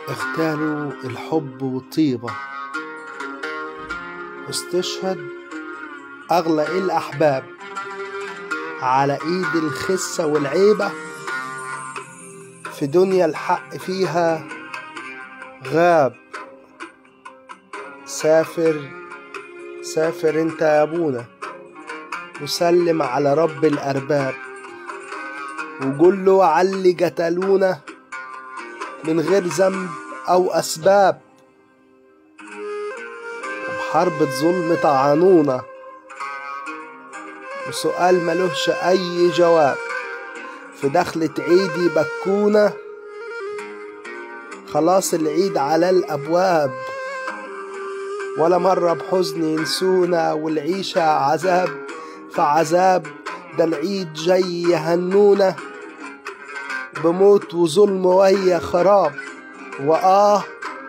اختاروا الحب والطيبة واستشهد أغلى الأحباب على إيد الخسة والعيبة في دنيا الحق فيها غاب سافر سافر انت يا ابونا وسلم على رب الأرباب وقول له علي قتلونا من غير ذنب أو أسباب وبحرب ظلم طعنونا وسؤال ملوش أي جواب في دخلة عيدي بكونا خلاص العيد على الأبواب ولا مرة بحزن ينسونا والعيشة عذاب فعذاب ده العيد جاي يهنونا بموت وظلم ويا خراب وآه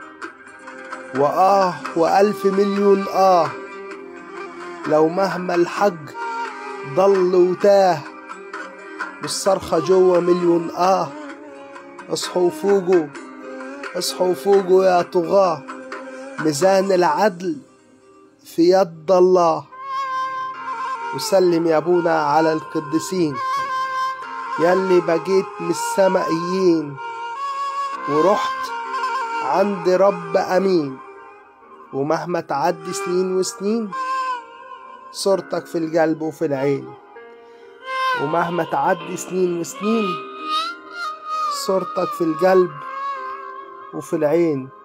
وآه وألف مليون آه لو مهما الحج ضل وتاه والصرخة جوا مليون آه اصحوا وفوقوا اصحوا وفوقوا يا طغاة ميزان العدل في يد الله وسلم يا ابونا على القديسين يلي بقيت من السمائيين ورحت عند رب امين ومهما تعدي سنين وسنين صورتك في القلب وفي العين ومهما تعدي سنين وسنين صورتك في القلب وفي العين